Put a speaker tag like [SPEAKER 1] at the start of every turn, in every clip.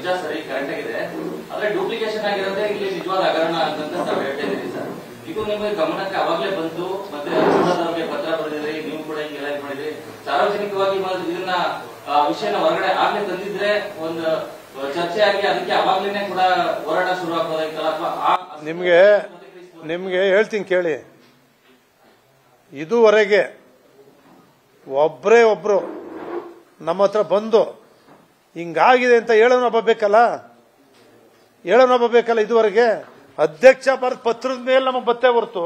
[SPEAKER 1] ನಿಜ ಸರಿ ಕರೆಕ್ಟ್ ಆಗಿದೆ ಆದ್ರೆ ಡೂಪ್ಲಿಕೇಶನ್ ಆಗಿರೋದೇ ಇಲ್ಲಿ ನಿಜವಾದ ಹಗರಣ ಅಂತ ತಾವು ಹೇಳ್ತಾ ಇದ್ದೀರಿ ಸರ್ ಇದು ನಿಮಗೆ ಗಮನಕ್ಕೆ ಅವಾಗಲೇ ಬಂತು ಮತ್ತೆ ಸಂಸದವ್ರಿಗೆ ಪತ್ರ ಬರೆದಿದ್ರಿ ನೀವು ಕೂಡ ಹಿಂಗೆಲ್ಲ ಇದು ಮಾಡಿದ್ರಿ ಸಾರ್ವಜನಿಕವಾಗಿ ಮೊದಲು ಇದನ್ನ ಆ, ವಿಷಯನ ಹೊರಗಡೆ ಆಗ್ಲೇ ತಂದಿದ್ರೆ ಒಂದು ಚರ್ಚೆ ಆಗಿ ಅದಕ್ಕೆ ಅವಾಗ್ಲೇನೆ ಕೂಡ ಹೋರಾಟ ಶುರು ಆಗ್ಬೋದಾಗಿತ್ತಲ್ಲ ಅಥವಾ ಆ-
[SPEAKER 2] ನಿಮಗೆ ನಿಮಗೆ ಹೇಳ್ತೀನಿ ಕೇಳಿ ಇದುವರೆಗೆ ಒಬ್ಬರೇ ಒಬ್ರು ನಮ್ಮ ಹತ್ರ ಬಂದು ಹಿಂಗಾಗಿದೆ ಅಂತ ಹೇಳೋನೊಬ್ಬ ಬೇಕಲ್ಲ ಹೇಳೋನೊಬ್ಬ ಬೇಕಲ್ಲ ಇದುವರೆಗೆ ಅಧ್ಯಕ್ಷ ಬರೆದ ಪತ್ರದ ಮೇಲೆ ನಮಗೆ ಬತ್ತೆ ಹೊರತು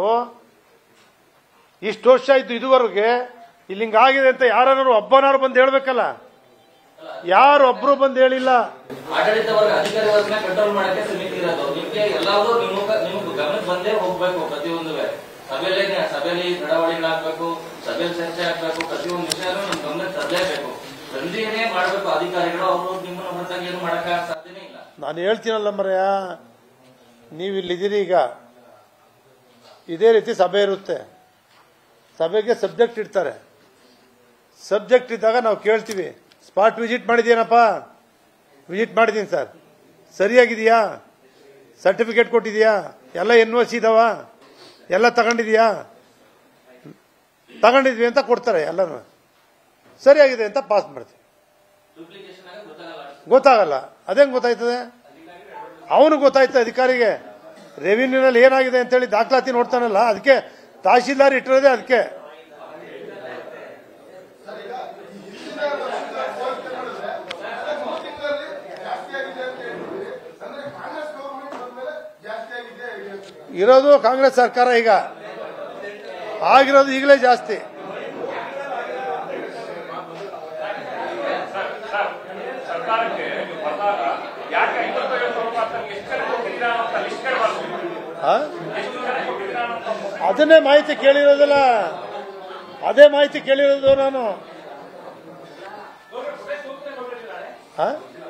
[SPEAKER 2] ಇಷ್ಟು ವರ್ಷ ಇದ್ದು ಇದುವರೆಗೆ ಇಲ್ಲಿ ಹಿಂಗಾಗಿದೆ ಅಂತ ಯಾರು ಒಬ್ಬನಾರು ಬಂದು ಹೇಳ್ಬೇಕಲ್ಲ ಯಾರು ಒಬ್ರು ಬಂದು ಹೇಳಿಲ್ಲ
[SPEAKER 1] ಆಡಳಿತ ವರ್ಗ ಅಧಿಕಾರಿ ವರ್ಗನ ಕಂಟ್ರೋಲ್ ಮಾಡಕ್ಕೆ ಸಮಿತಿ ಇರೋದು ನಿಮ್ಗೆ ಎಲ್ಲಾದ್ರೂ ನಿಮ್ಗೆ ನಿಮ್ಗೆ ಗಮನಕ್ಕೆ ಬಂದೇ ಹೋಗ್ಬೇಕು ಪ್ರತಿಯೊಂದು ಸಭೆಯಲ್ಲಿ ಸಭೆಯಲ್ಲಿ ನಡವಳಿಗಳಾಗ್ಬೇಕು ಸಭೆಯಲ್ಲಿ ಚರ್ಚೆ ಆಗ್ಬೇಕು ಪ್ರತಿಯೊಂದು ವಿಷಯನೂ ನಿಮ್ ಗಮನಕ್ಕೆ ತರಲೇಬೇಕು ಬಂದೇನೆ ಮಾಡ್ಬೇಕು ಅಧಿಕಾರಿಗಳು ಅವರು ನಿಮ್ಮನ್ನ ಹೊರತಾಗಿ ಏನು ಮಾಡಕ್ ಸಾಧ್ಯನೇ ಇಲ್ಲ
[SPEAKER 2] ನಾನು ಹೇಳ್ತೀನಲ್ಲ ಮರೆಯ ನೀವು ಇಲ್ಲಿದ್ದೀರಿ ಈಗ ಇದೇ ರೀತಿ ಸಭೆ ಇರುತ್ತೆ ಸಭೆಗೆ ಸಬ್ಜೆಕ್ಟ್ ಇಡ್ತಾರೆ ಸಬ್ಜೆಕ್ಟ್ ಇದ್ದಾಗ ನಾವು ಕೇಳ್ತೀವಿ ಸ್ಪಾಟ್ ವಿಸಿಟ್ ಮಾಡಿದ್ದೀನಪ್ಪ ವಿಸಿಟ್ ಮಾಡಿದ್ದೀನಿ ಸರ್ ಸರಿಯಾಗಿದೆಯಾ ಸರ್ಟಿಫಿಕೇಟ್ ಕೊಟ್ಟಿದ್ಯಾ ಎಲ್ಲ ಎನ್ ಒ ಸಿ ಇದಾವ ಎಲ್ಲ ತಗೊಂಡಿದ್ಯಾ ತಗೊಂಡಿದ್ವಿ ಅಂತ ಕೊಡ್ತಾರೆ ಎಲ್ಲನೂ ಸರಿಯಾಗಿದೆ ಅಂತ ಪಾಸ್ ಮಾಡ್ತೀವಿ
[SPEAKER 1] ಡೂಪ್ಲಿಕೇಶನ್ ಆಗ ಗೊತ್ತಾಗಲ್ಲ
[SPEAKER 2] ಗೊತ್ತಾಗಲ್ಲ ಅದೇಂಗ್ ಗೊತ್ತಾಯ್ತದೆ ಅವನು ಗೊತ್ತಾಯ್ತು ಅಧಿಕಾರಿಗೆ ರೆವಿನ್ಯೂನಲ್ಲಿ ಏನಾಗಿದೆ ಅಂತೇಳಿ ದಾಖಲಾತಿ ನೋಡ್ತಾನಲ್ಲ ಅದಕ್ಕೆ ತಹಶೀಲ್ದಾರ್ ಇಟ್ಟಿರೋದೇ ಅದಕ್ಕೆ ಇರೋದು ಕಾಂಗ್ರೆಸ್ ಸರ್ಕಾರ ಈಗ ಆಗಿರೋದು ಈಗಲೇ ಜಾಸ್ತಿ
[SPEAKER 3] ಸರ್ಕಾರಕ್ಕೆ ನೀವು ಬಂದಾಗ ಯಾಕೆ ಐವತ್ತೈವತ್ತು ರೂಪಾಯಿ ಎಷ್ಟು ಜನ ಕೊಟ್ಟಿದ್ದೀರಾ ಅಂತ ಲಿಸ್ಟ್ ಕೇಳಬಾರ್ದು
[SPEAKER 2] ಆ?
[SPEAKER 3] ಎಷ್ಟು ಜನ ಕೊಟ್ಟಿದ್ದೀರಾ ಅಂತ
[SPEAKER 2] ಅದನ್ನೇ ಮಾಹಿತಿ ಕೇಳಿರೋದಿಲ್ಲ ಅದೇ ಮಾಹಿತಿ ಕೇಳಿರೋದು ನಾನು ಆ?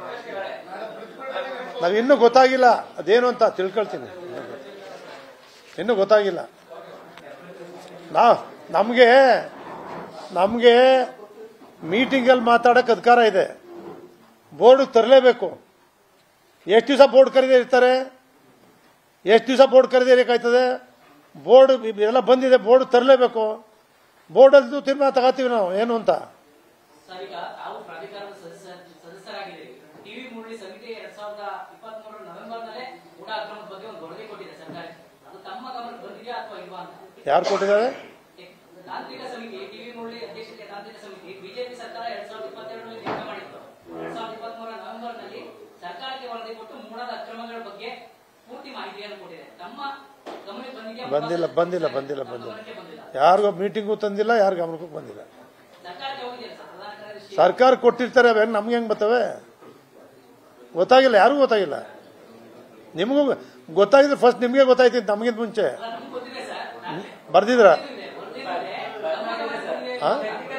[SPEAKER 2] ನಾವ್ ಇನ್ನೂ ಗೊತ್ತಾಗಿಲ್ಲ ಅದೇನು ಅಂತ ತಿಳ್ಕೊಳ್ತೀನಿ ಇನ್ನೂ ಗೊತ್ತಾಗಿಲ್ಲ ನಾ ನಮಗೆ ನಮಗೆ ಮೀಟಿಂಗಲ್ಲಿ ಮಾತಾಡಕ್ಕೆ ಅಧಿಕಾರ ಇದೆ ಬೋರ್ಡ್ ತರಲೇಬೇಕು ಎಷ್ಟು ದಿವಸ ಬೋರ್ಡ್ ಕರೆದೇ ಇರ್ತಾರೆ ಎಷ್ಟು ದಿವಸ ಬೋರ್ಡ್ ಕರೆದೇ ಇರಕಾಯ್ತದೆ ಬೋರ್ಡ್ ಎಲ್ಲ ಬಂದಿದೆ ಬೋರ್ಡ್ ತರಲೇಬೇಕು ಬೋರ್ಡಲ್ಲೂ ತೀರ್ಮಾನ ತಗೋತೀವಿ ನಾವು ಏನು ಅಂತ
[SPEAKER 4] ಸರ್ ಈಗ ತಾವು ಪ್ರಾಧಿಕಾರದ ಸದಸ್ಯ ಸದಸ್ಯರಾಗಿದ್ದೀರಿ ಟಿವಿ ಮುರಳಿ ಸಮಿತಿ ಎರಡ್ ಸಾವಿರದ ಇಪ್ಪತ್ತ್ ಮೂರರ ನವೆಂಬರ್ ನಲ್ಲೇ ಕೂಡ ಅಕ್ರಮದ ಬಗ್ಗೆ ಒಂದು ವರದಿ ಕೊಟ್ಟಿದೆ ಸರ್ಕಾರಕ್ಕೆ ಅದು ತಮ್ಮ ಗಮನಕ್ಕೆ ಬಂದಿದೆಯಾ ಅಥವಾ ಇಲ್ವಾ ಅಂತ
[SPEAKER 2] ಯಾರು ಕೊಟ್ಟಿದ್ದಾರೆ
[SPEAKER 4] ತಾಂತ್ರಿಕ ಸಮಿತಿ ಟಿವಿ ಮುರಳಿ ಅಧ್ಯಕ್ಷತೆ ತಾಂತ್ರಿಕ ಸಮಿತಿ ಬಿಜೆಪಿ ಸರ್ಕಾರ ಎರಡ್ ಸಾವಿರದ ಇಪ್ಪತ್ತೆರಡರಲ್ಲಿ ನೇಮಕ ಮಾಡಿತ್ತು ಎರಡ್ ಸಾವಿರದ ಇಪ್ಪತ್ತ್ ಮೂರರ ನವೆಂಬರ್ ನಲ್ಲಿ ಸರ್ಕಾರಕ್ಕೆ ವರದಿ ಕೊಟ್ಟು ಮೂಡಾದ ಅಕ್ರಮಗಳ ಬಗ್ಗೆ ಪೂರ್ತಿ ಮಾಹಿತಿಯನ್ನು ಕೊಟ್ಟಿದೆ ತಮ್ಮ ಗಮನಕ್ಕೆ ಬಂದಿದೆಯಾ
[SPEAKER 2] ಬಂದಿಲ್ಲ ಬಂದಿಲ್ಲ ಬಂದಿಲ್ಲ ಬಂದಿಲ್ಲ
[SPEAKER 4] ಗಮನಕ್ಕೆ ಬಂದಿಲ್ಲ
[SPEAKER 2] ಯಾರಿಗೂ ಮೀಟಿಂಗು ತಂದಿಲ್ಲ ಯಾರ ಗಮನಕ್ಕೂ ಬಂದಿಲ್ಲ
[SPEAKER 4] ಸರ್ಕಾರಕ್ಕೆ ಹೋಗಿದೆಯಲ್ಲ ಸರ್ ಪ್ರಧಾನ ಕಾರ್ಯದರ್ಶಿ
[SPEAKER 2] ಸರ್ಕಾರ ಕೊಟ್ಟಿರ್ತಾರೆ ಅವೇನು ನಮ್ಗೆ ಹೆಂಗ್ ಬರ್ತವೆ ಗೊತ್ತಾಗಿಲ್ಲ ಯಾರಿಗೂ ಗೊತ್ತಾಗಿಲ್ಲ ನಿಮಗೂ ಗೊತ್ತಾಗಿದ್ರೆ ಫಸ್ಟ್ ನಿಮಗೆ ಗೊತ್ತಾಯ್ತು ನಮಗಿಂತ ಮುಂಚೆ
[SPEAKER 4] ನಮ್ಗೆ ಗೊತ್ತಿದೆ ಸರ್
[SPEAKER 2] ಬರ್ದಿದ್ರ
[SPEAKER 4] ವರದಿ ಮೇಲೆ ಗಮನಕ್ಕೆ ಬಂದಿದೆ.
[SPEAKER 2] ಆ?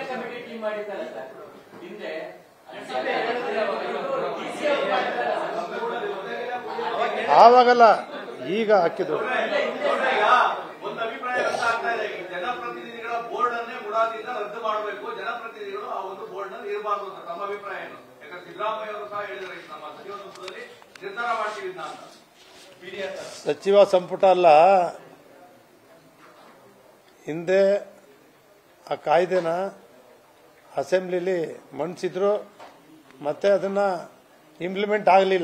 [SPEAKER 2] ಆವಾಗಲ್ಲ ಈಗ ಹಾಕಿದ್ರು
[SPEAKER 5] ಈಗ ಒಂದು ಅಭಿಪ್ರಾಯ ವ್ಯಕ್ತ ಆಗ್ತಾ ಇದೆ ಈ ಜನಪ್ರತಿನಿಧಿಗಳ ಬೋರ್ಡ್ ಅನ್ನೇ ಮುಡಾದಿಂದ ರದ್ದು ಮಾಡಬೇಕು ಜನಪ್ರತಿನಿಧಿಗಳು ಆ ಒಂದು ಬೋರ್ಡ್ ನಲ್ಲಿ ಇರಬಾರ್ದು ಅಂತ ತಮ್ಮ ಅಭಿಪ್ರಾಯ ಏನು ಯಾಕಂದ್ರೆ ಸಿದ್ದರಾಮಯ್ಯ ಅವರು ಸಹ ಹೇಳಿದ್ದಾರೆ ಇದು ನಮ್ಮ ಸಚಿವ ಸಂಪುಟದಲ್ಲಿ ನಿರ್ಧಾರ ಮಾಡ್ತೀವಿ ಇದನ್ನ ಅಂತ PDS
[SPEAKER 2] ಸಚಿವ ಸಂಪುಟ ಅಲ್ಲ ಹಿಂದೆ ಆ ಕಾಯ್ದೆನ ಅಸೆಂಬ್ಲಿಲಿ ಮಂಡಿಸಿದ್ರು ಮತ್ತೆ ಅದನ್ನ ಇಂಪ್ಲಿಮೆಂಟ್ ಆಗಲಿಲ್ಲ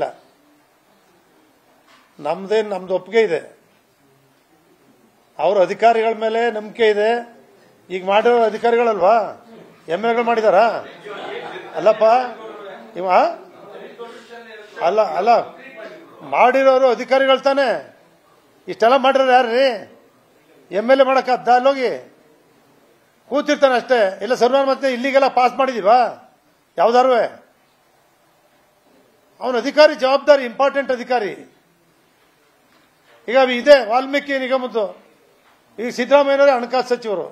[SPEAKER 2] ನಮ್ದೇನು ನಮ್ದು ಒಪ್ಪಿಗೆ ಇದೆ ಅವ್ರ ಅಧಿಕಾರಿಗಳ ಮೇಲೆ ನಂಬಿಕೆ ಇದೆ ಈಗ ಮಾಡಿರೋ ಅಧಿಕಾರಿಗಳಲ್ವಾ ಎಮ್ ಎಲ್ ಎಗಳು ಮಾಡಿದಾರಾ ಅಲ್ಲಪ್ಪ ಇವ ಅಲ್ಲ ಅಲ್ಲ ಮಾಡಿರೋರು ಅಧಿಕಾರಿಗಳು ತಾನೆ ಇಷ್ಟೆಲ್ಲ ಮಾಡಿರೋರು ಯಾರ್ರಿ ಎಮ್ ಎಲ್ ಎ ಮಾಡಕ್ಕಾದ್ದ ಅಲ್ಲೋಗಿ ಕೂತಿರ್ತಾನೆ ಅಷ್ಟೇ ಇಲ್ಲ ಸರ್ವಾನ ಮತ್ತೆ ಇಲ್ಲಿಗೆಲ್ಲ ಪಾಸ್ ಮಾಡಿದೀವಾ ಯಾವ್ದಾರು ಅವನ ಅಧಿಕಾರಿ ಜವಾಬ್ದಾರಿ ಇಂಪಾರ್ಟೆಂಟ್ ಅಧಿಕಾರಿ ಈಗ ಇದೆ ವಾಲ್ಮೀಕಿ ನಿಗಮದ್ದು ಈಗ ಸಿದ್ದರಾಮಯ್ಯನವರೇ ಹಣಕಾಸು ಸಚಿವರು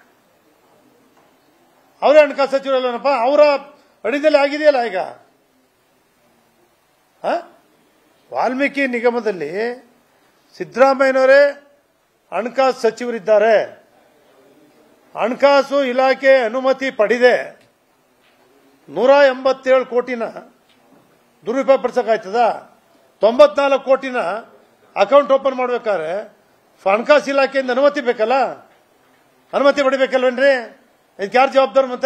[SPEAKER 2] ಅವರೇ ಹಣಕಾಸು ಸಚಿವರು ಅಲ್ವೇನಪ್ಪ ಅವರ ಅಡಿದಲ್ಲಿ ಆಗಿದೆಯಲ್ಲ ಈಗ ಆ? ವಾಲ್ಮೀಕಿ ನಿಗಮದಲ್ಲಿ ಸಿದ್ದರಾಮಯ್ಯನವರೇ ಹಣಕಾಸು ಸಚಿವರಿದ್ದಾರೆ ಹಣಕಾಸು ಇಲಾಖೆ ಅನುಮತಿ ಪಡೆದೆ ನೂರ ಎಂಬತ್ತೇಳು ಕೋಟಿನ ದುರುಪಯೋಗ ಪಡಿಸೋಕ್ಕಾಯ್ತದ ತೊಂಬತ್ನಾಲ್ಕು ಕೋಟಿನ ಅಕೌಂಟ್ ಓಪನ್ ಮಾಡ್ಬೇಕಾದ್ರೆ ಹಣಕಾಸು ಇಲಾಖೆಯಿಂದ ಅನುಮತಿ ಬೇಕಲ್ಲ ಅನುಮತಿ ಪಡಿಬೇಕಲ್ವೇನ್ರಿ ಇದಕ್ಕೆ ಯಾರು ಜವಾಬ್ದಾರ ಮತ್ತೆ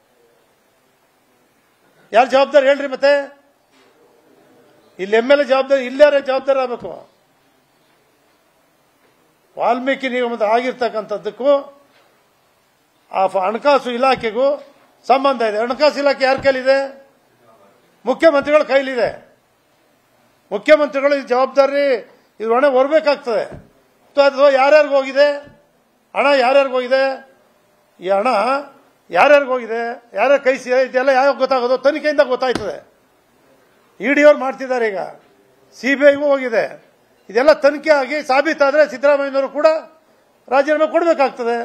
[SPEAKER 2] ಯಾರು ಜವಾಬ್ದಾರಿ ಹೇಳ್ರಿ ಮತ್ತೆ ಇಲ್ಲಿ ಎಮ್ ಎಲ್ ಎ ಜವಾಬ್ದಾರಿ ಇಲ್ಲಾರೆ ಜವಾಬ್ದಾರಿ ಆಗಬೇಕು ವಾಲ್ಮೀಕಿ ನಿಗಮದ ಆಗಿರ್ತಕ್ಕಂಥದ್ದಕ್ಕೂ ಆ ಫ- ಹಣಕಾಸು ಇಲಾಖೆಗೂ ಸಂಬಂಧ ಇದೆ ಹಣಕಾಸು ಇಲಾಖೆ ಯಾರ ಕೈಲಿದೆ ಮುಖ್ಯಮಂತ್ರಿಗಳ ಕೈಲಿದೆ ಮುಖ್ಯಮಂತ್ರಿಗಳು ಈ ಜವಾಬ್ದಾರಿ ಇದು ಹೊಣೆ ಹೊರಬೇಕಾಗ್ತದೆ ಅಥವಾ ಯಾರ್ಯಾರಿಗೆ ಹೋಗಿದೆ ಹಣ ಯಾರ್ಯಾರಿಗೆ ಹೋಗಿದೆ ಈ ಹಣ ಯಾರ್ಯಾರಿಗೆ ಹೋಗಿದೆ ಯಾರ್ಯಾರ ಕೈ ಸೇರಿದೆ ಇದೆಲ್ಲ ಯಾವಾಗ ಗೊತ್ತಾಗೋದು ತನಿಖೆಯಿಂದ ಗೊತ್ತಾಯ್ತದೆ ಇ ಡಿ ಅವ್ರು ಮಾಡ್ತಿದ್ದಾರೆ ಈಗ ಸಿ ಬಿ ಐಗೂ ಹೋಗಿದೆ ಇದೆಲ್ಲ ತನಿಖೆ ಆಗಿ ಸಾಬೀತಾದ್ರೆ ಸಿದ್ದರಾಮಯ್ಯನವರು ಕೂಡ ರಾಜೀನಾಮೆ ಕೊಡಬೇಕಾಗ್ತದೆ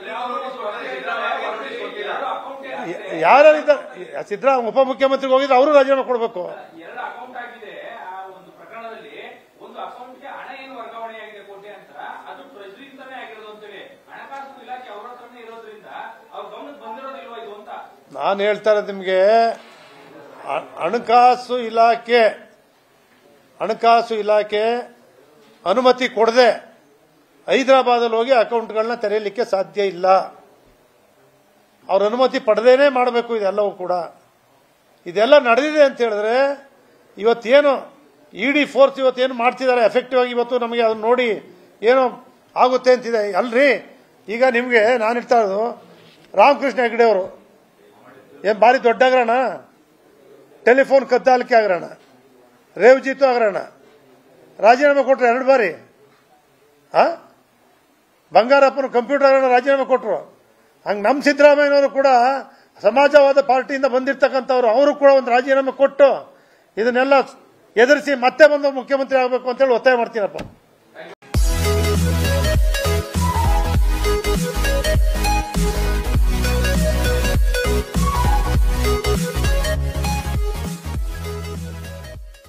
[SPEAKER 2] ಯಾರ್ಯಾರಿದ್ದಾರೆ ಸಿದ್ದರಾಮಯ್ಯ ಉಪಮುಖ್ಯಮಂತ್ರಿಗೆ ಹೋಗಿದ್ರೆ ಅವರು ರಾಜೀನಾಮೆ ಕೊಡಬೇಕು
[SPEAKER 6] ಎರಡು ಅಕೌಂಟ್ ಆಗಿದೆ ಆ ಒಂದು ಪ್ರಕರಣದಲ್ಲಿ ಒಂದು ಅಕೌಂಟ್ಗೆ ಹಣ ಏನು ವರ್ಗಾವಣೆ ಆಗಿದೆ ಕೋಟಿ ಅಂತ ಅದು ಟ್ರೆಜರಿಯಿಂದಾನೇ ಆಗಿರೋದು ಅಂತೇಳಿ ಹಣಕಾಸು ಇಲಾಖೆ ಅವ್ರ ಹತ್ರನೇ ಇರೋದ್ರಿಂದ ಅವ್ರ ಗಮನಕ್ಕೆ ಬಂದಿರೋದಿಲ್ವಾ ಇದು ಅಂತ
[SPEAKER 2] ನಾನು ಹೇಳ್ತಾ ಇರೋದು ನಿಮಗೆ ಹ- ಹಣಕಾಸು ಇಲಾಖೆ ಹಣಕಾಸು ಇಲಾಖೆ ಅನುಮತಿ ಕೊಡದೆ ಹೈದರಾಬಾದಲ್ಲಿ ಹೋಗಿ ಅಕೌಂಟ್ಗಳನ್ನ ತೆರೆಯಲಿಕ್ಕೆ ಸಾಧ್ಯ ಇಲ್ಲ ಅವ್ರ ಅನುಮತಿ ಪಡೆದೇನೆ ಮಾಡಬೇಕು ಇದೆಲ್ಲವೂ ಕೂಡ ಇದೆಲ್ಲ ನಡೆದಿದೆ ಅಂತ ಹೇಳಿದ್ರೆ ಇವತ್ತೇನು ಇ ಡಿ ಫೋರ್ಸ್ ಇವತ್ತೇನು ಮಾಡ್ತಿದ್ದಾರೆ ಎಫೆಕ್ಟಿವ್ ಆಗಿ ಇವತ್ತು ನಮಗೆ ಅದನ್ನ ನೋಡಿ ಏನೋ ಆಗುತ್ತೆ ಅಂತಿದೆ ಅಲ್ರಿ ಈಗ ನಿಮಗೆ ನಾನು ಇರ್ತಾ ಇರೋದು ರಾಮಕೃಷ್ಣ ಹೆಗಡೆ ಅವರು ಏನ್ ಭಾರಿ ದೊಡ್ಡ ಹಗರಣ ಟೆಲಿಫೋನ್ ಕದ್ದಾಲಿಕೆ ಹಗರಣ ರೇವ್ಜಿತ್ತು ಹಗರಣ ರಾಜೀನಾಮೆ ಕೊಟ್ರು ಎರಡು ಬಾರಿ ಆ ಬಂಗಾರಪ್ಪನ ಕಂಪ್ಯೂಟರ್ ಹಗರಣ ರಾಜೀನಾಮೆ ಕೊಟ್ರು ಹಂಗೆ ನಮ್ಮ ಸಿದ್ದರಾಮಯ್ಯನವರು ಕೂಡ ಸಮಾಜವಾದ ಪಾರ್ಟಿಯಿಂದ ಬಂದಿರ್ತಕ್ಕಂಥವ್ರು ಅವರು ಕೂಡ ಒಂದು ರಾಜೀನಾಮೆ ಕೊಟ್ಟು ಇದನ್ನೆಲ್ಲ ಎದುರಿಸಿ ಮತ್ತೆ ಬಂದು ಮುಖ್ಯಮಂತ್ರಿ ಆಗಬೇಕು ಅಂತೇಳಿ ಒತ್ತಾಯ ಮಾಡ್ತೀನಪ್ಪ